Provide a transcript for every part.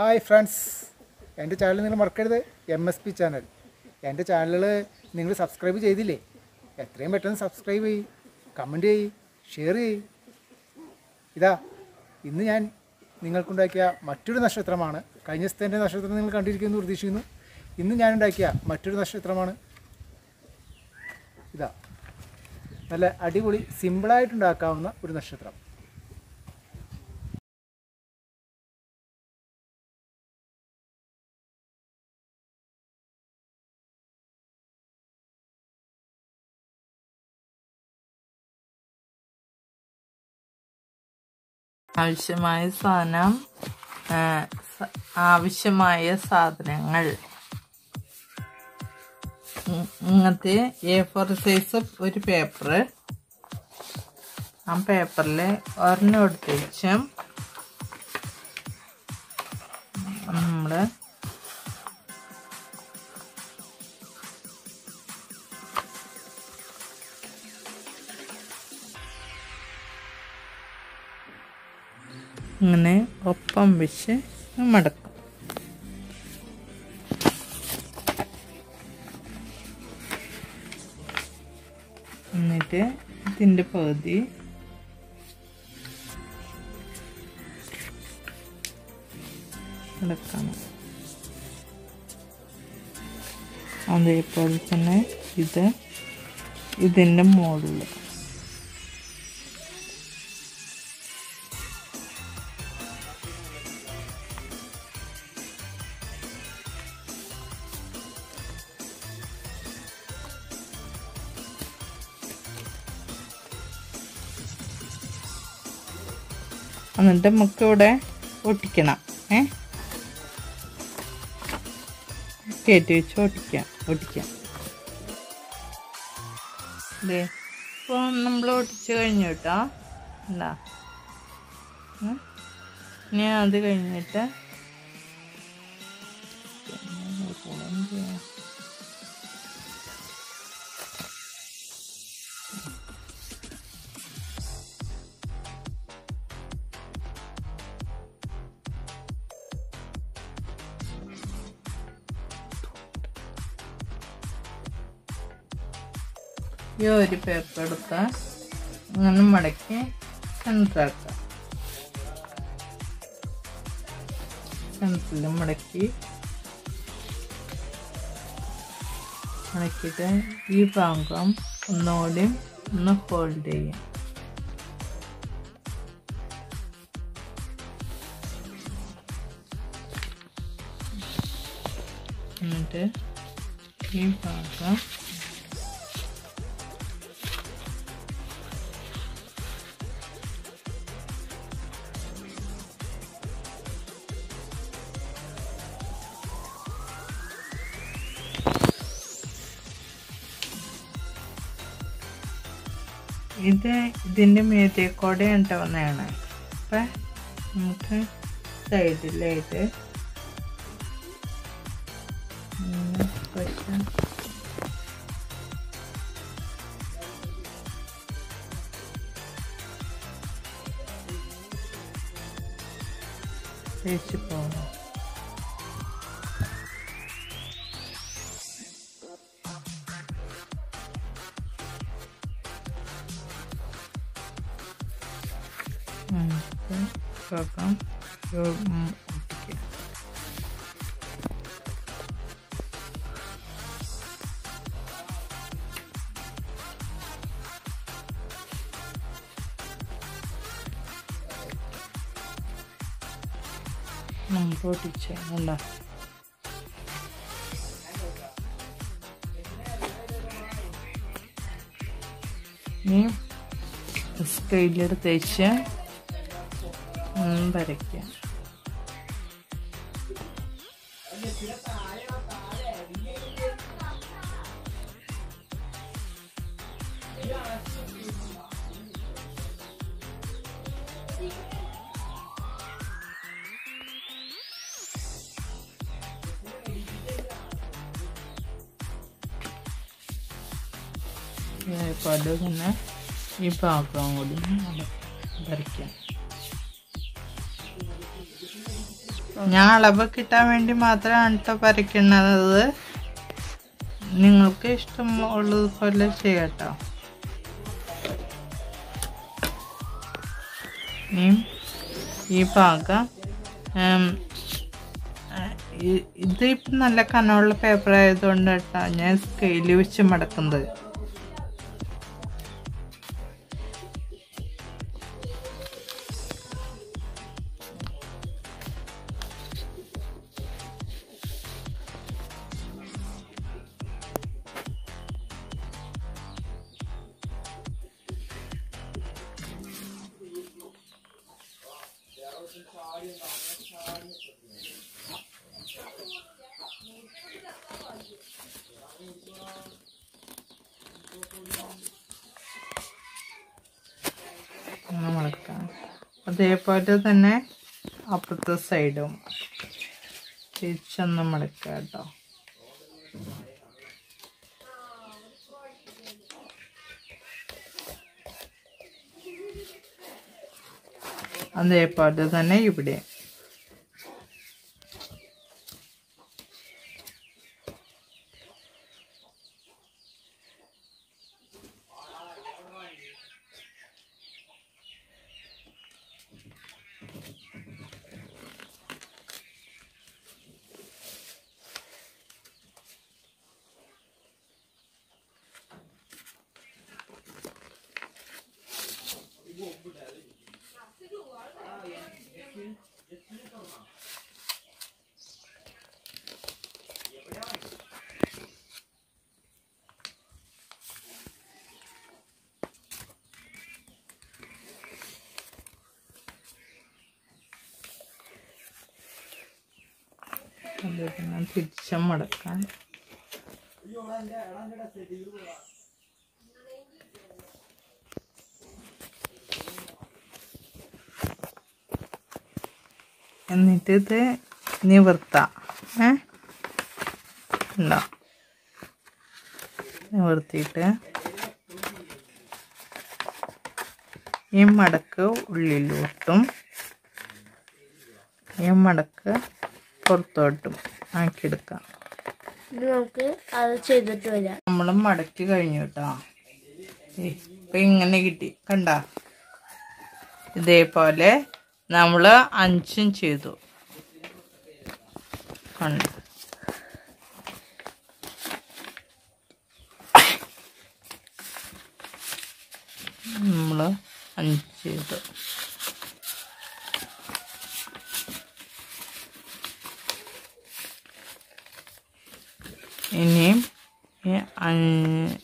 Hi friends എൻ്റെ channel നിങ്ങൾ മറക്കരുത് എം എസ് പി ചാനൽ എൻ്റെ ചാനലുകൾ നിങ്ങൾ സബ്സ്ക്രൈബ് ചെയ്തില്ലേ എത്രയും പെട്ടെന്ന് സബ്സ്ക്രൈബ് ചെയ്യ് കമൻറ്റ് ചെയ്യ് ഷെയർ ചെയ്യ് ഇതാ ഇന്ന് ഞാൻ നിങ്ങൾക്കുണ്ടാക്കിയ മറ്റൊരു നക്ഷത്രമാണ് കഴിഞ്ഞ ദിവസത്തെ നക്ഷത്രം നിങ്ങൾ കണ്ടിരിക്കുമെന്ന് പ്രതീക്ഷിക്കുന്നു ഇന്ന് ഞാൻ ഉണ്ടാക്കിയ മറ്റൊരു നക്ഷത്രമാണ് ഇതാ നല്ല അടിപൊളി സിമ്പിളായിട്ടുണ്ടാക്കാവുന്ന ഒരു നക്ഷത്രം ആവശ്യമായ സാധനം ആ, സ- ആവശ്യമായ സാധനങ്ങൾ ഉം, ഇങ്ങനത്തെ എ ഫോർ സൈസ് ഒരു പേപ്പർ ആ പേപ്പറിൽ ഒരെണ്ണം എടുത്ത് വെച്ചും നമ്മൾ ഇങ്ങനെ ഒപ്പം വെച്ച് മടക്കും എന്നിട്ട് ഇതിൻ്റെ പകുതി മടക്കണം അതേപോലെ തന്നെ ഇത് ഇതിൻ്റെ മുകളിൽ എന്നിട്ട് നമുക്ക് ഇവിടെ ഒട്ടിക്കണം ഏ കയറ്റി വെച്ച് ഒട്ടിക്കാം ഒട്ടിക്കാം ദേ ഇപ്പോൾ നമ്മൾ ഒട്ടിച്ച് കഴിഞ്ഞു കേട്ടോ എന്താ ഉം. ഇനി അത് കഴിഞ്ഞിട്ട് ഈ ഒരു പേപ്പർ എടുക്കുക ഇങ്ങനെ മടക്കി സെൻറ്ററാക്കുക സെൻറ്ററിൽ മടക്കി മടക്കിയിട്ട് ഈ ഭാഗം ഒന്നുകൂടി ഒന്ന് ഹോൾഡ് ചെയ്യാം എന്നിട്ട് ഈ ഭാഗം ഇത് ഇതിൻ്റെ മീതേക്കൂടെ ഉണ്ടാവുന്നതാണ് അപ്പം നമുക്ക് സൈഡിലായിട്ട് ഇങ്ങനെ കുറച്ച് തേച്ച് പോകണം നമുക്ക് ഭാഗം ഒട്ടിക്കാം നമുക്ക് ഒട്ടിച്ച് അല്ല ഇനി സ്കെയിലെടുത്ത് വെച്ച് വരയ്ക്കാം പടം ഇങ്ങനെ ഈ ഭാഗം കൂടി വരയ്ക്കാം ഞാൻ അളവ് കിട്ടാൻ വേണ്ടി മാത്രമാണ് കേട്ടോ വരയ്ക്കുന്നത് നിങ്ങൾക്ക് ഇഷ്ടമുള്ളത് പോലെ ചെയ്യാട്ടോ ഇനിയും ഈ ഭാഗം ഉം, ആ, ഇ- ഇത് ഇപ്പം നല്ല കനമുള്ള പേപ്പർ ആയതുകൊണ്ട് കേട്ടോ ഞാൻ സ്കെയിൽ വെച്ച് മടക്കുന്നത് അങ്ങനെ മടക്കാം അതേപോലെ തന്നെ അപ്പുറത്തെ സൈഡും തിരിച്ചൊന്ന് മടക്കുക കേട്ടോ അതേപോലെ തന്നെ ഇവിടെ അതേപോലെ തിരിച്ചും മടക്കാം എന്നിട്ട് ഇത് നിവർത്താം ഏ ഉണ്ടോ നിവർത്തിയിട്ട് ഈ മടക്ക് ഉള്ളിലോട്ടും ഈ മടക്ക് പുറത്തോട്ടും ആക്കിയെടുക്കാം ഇനി നമുക്ക് അത് ചെയ്തിട്ട് വരാം നമ്മൾ മടക്കി കഴിഞ്ഞു കേട്ടോ ഇപ്പൊ ഇങ്ങനെ കിട്ടി കണ്ട ഇതേപോലെ നമ്മൾ അഞ്ചും ചെയ്തു കണ്ട നമ്മൾ അഞ്ച് ചെയ്തു ഇനിയും ഈ അഞ്ച്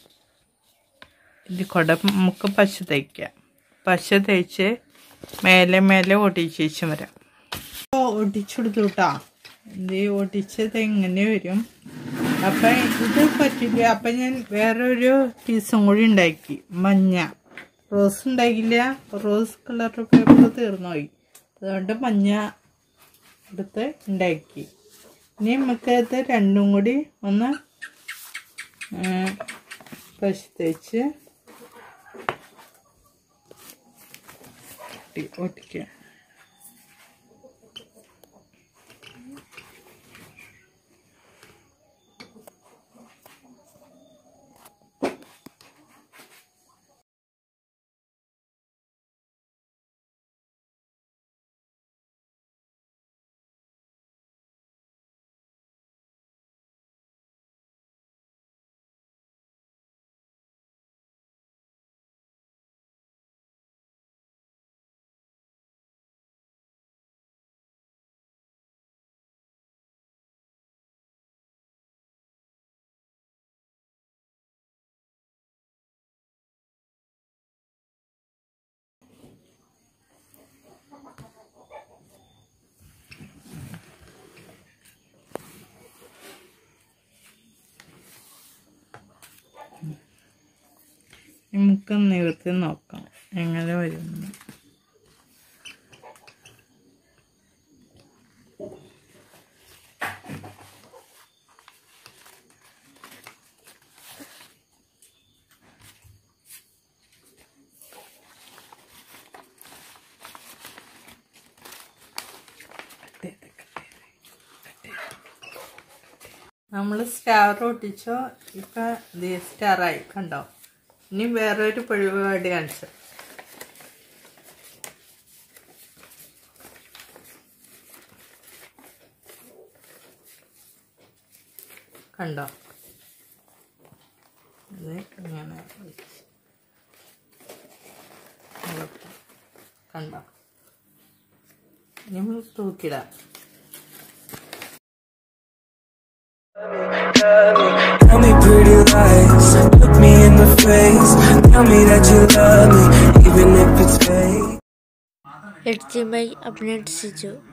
ഇത് കുട നമുക്ക് പശ തയ്ക്കാം പശ തയ്ച്ച് മേലെ മേലെ ഒട്ടിച്ചേച്ച് വരാം ഒട്ടിച്ചെടുത്തു കേട്ടോ ഇത് ഒട്ടിച്ചത് എങ്ങനെ വരും അപ്പം ഇത് പറ്റില്ല അപ്പം ഞാൻ വേറൊരു പീസും കൂടി ഉണ്ടാക്കി മഞ്ഞ റോസ് ഉണ്ടാക്കില്ല റോസ് കളർ പേപ്പർ തീർന്നുപോയി അതുകൊണ്ട് മഞ്ഞ എടുത്ത് ഉണ്ടാക്കി ഇനി നമുക്കത് രണ്ടും കൂടി ഒന്ന് പശ തേച്ച് ഒട്ടി- ഒട്ടിക്കുക നമുക്ക് നിവർത്തി നോക്കാം എങ്ങനെ വരുന്നു അതെ, അതെ. നമ്മൾ സ്റ്റാർ ഒട്ടിച്ചോ ഇപ്പൊ ദേ സ്റ്റാറായി കണ്ടോ ഇനി വേറൊരു പരിപാടി കാണിച്ചു കണ്ടോ ഇത് ഇങ്ങനെ വെച്ച്. ഇങ്ങോട്ട്. കണ്ടോ ഇനി നമ്മൾ തൂക്കിടാം Tell me pretty lies, look me in the face. Tell me that you love me, even if it's fake. Editing by Abhinay Siju